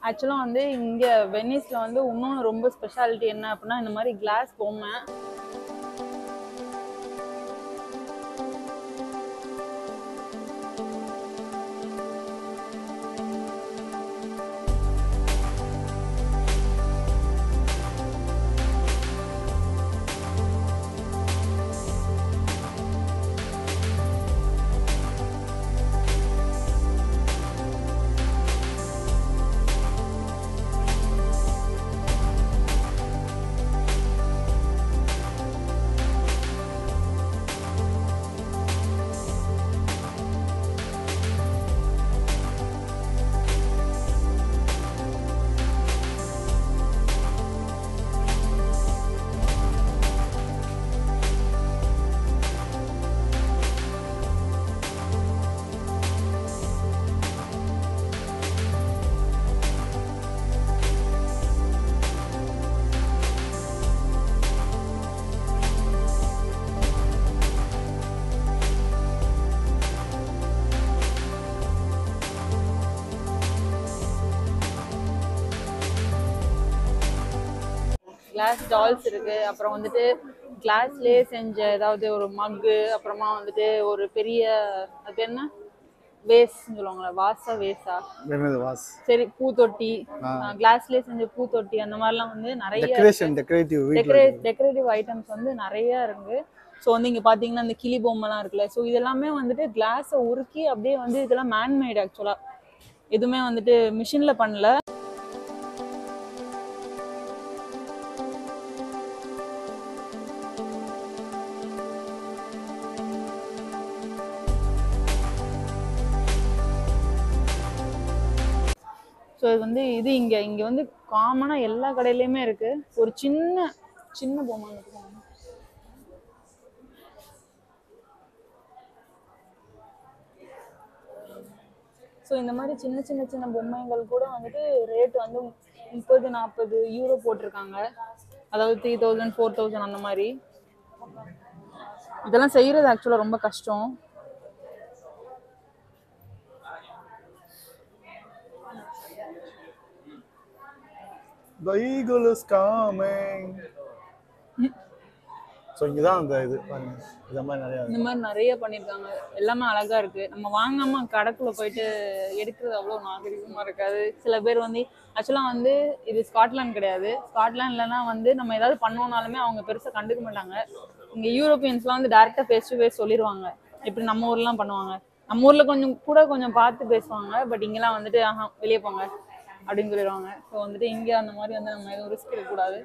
ஆக்சுவலாக வந்து இங்கே வெனிஸில் வந்து இன்னொன்று ரொம்ப ஸ்பெஷாலிட்டி என்ன அப்படின்னா இந்த மாதிரி கிளாஸ் பொம்மை கிளாஸ் டால்ஸ் இருக்கு அப்புறம் வந்துட்டு கிளாஸ்லேயே செஞ்ச ஏதாவது ஒரு மக்கு அப்புறமா வந்துட்டு ஒரு பெரிய அது என்ன வேஸ் சொல்லுவாங்களா வாசா வேஸா என்னது வாஸ் சரி பூத்தொட்டி கிளாஸ்லேயே செஞ்ச பூத்தொட்டி அந்த மாதிரிலாம் வந்து நிறைய டெக்கரேஷன் டெக்கரேட்டிவ் வீட்டில் டெக்கரேட் டெக்கரேட்டிவ் ஐட்டம்ஸ் வந்து நிறைய இருக்கு ஸோ வந்து இங்கே பார்த்தீங்கன்னா இந்த கிளி பொம்மைலாம் இருக்குல்ல ஸோ இதெல்லாமே வந்துட்டு கிளாஸை உருக்கி அப்படியே வந்து இதெல்லாம் மேன்மேட் ஆக்சுவலாக எதுவுமே வந்துட்டு மிஷினில் பண்ணல ஸோ இது வந்து இது இங்கே இங்கே வந்து காமனாக எல்லா கடையிலையுமே இருக்கு ஒரு சின்ன சின்ன பொம்மை இருக்கு பாருங்க. ஸோ இந்த மாதிரி சின்ன சின்ன சின்ன பொம்மைகள் கூட வந்துட்டு ரேட் வந்து முப்பது நாற்பது யூரோ போட்டிருக்காங்க அதாவது த்ரீ தௌசண்ட் ஃபோர் தௌசண்ட் அந்த மாதிரி இதெல்லாம் செய்கிறது ஆக்சுவலாக ரொம்ப கஷ்டம் The eagle is coming. So இங்கே தான் அந்த இது பாருங்க இந்த மாதிரி நிறையா இந்த மாதிரி நிறைய பண்ணியிருக்காங்க எல்லாமே அழகா இருக்கு நம்ம வாங்காம கடைக்குள்ள போயிட்டு எடுக்கிறது அவ்வளோ நாகரிகமா இருக்காது சில பேர் வந்து ஆக்சுவலாக வந்து இது ஸ்காட்லாந்து கிடையாது ஸ்காட்லாண்ட்லனா வந்து நம்ம ஏதாவது பண்ணோம்னாலுமே அவங்க பெருசா கண்டுக்க மாட்டாங்க இங்க யூரோப்பியன்ஸ்லாம் வந்து டேரெக்டாக ஃபேஸ் டு ஃபேஸ் சொல்லிடுவாங்க இப்படி நம்ம ஊர்லாம் பண்ணுவாங்க நம்ம ஊர்ல கொஞ்சம் கூட கொஞ்சம் பார்த்து பேசுவாங்க பட் இங்கெல்லாம் வந்துட்டு ஆஹா வெளியே போங்க அப்படின்னு சொல்லிடுவாங்க ஸோ வந்துட்டு இங்கே அந்த மாதிரி வந்து நம்ம எதுவும் ரிஸ்க் எடுக்கக்கூடாது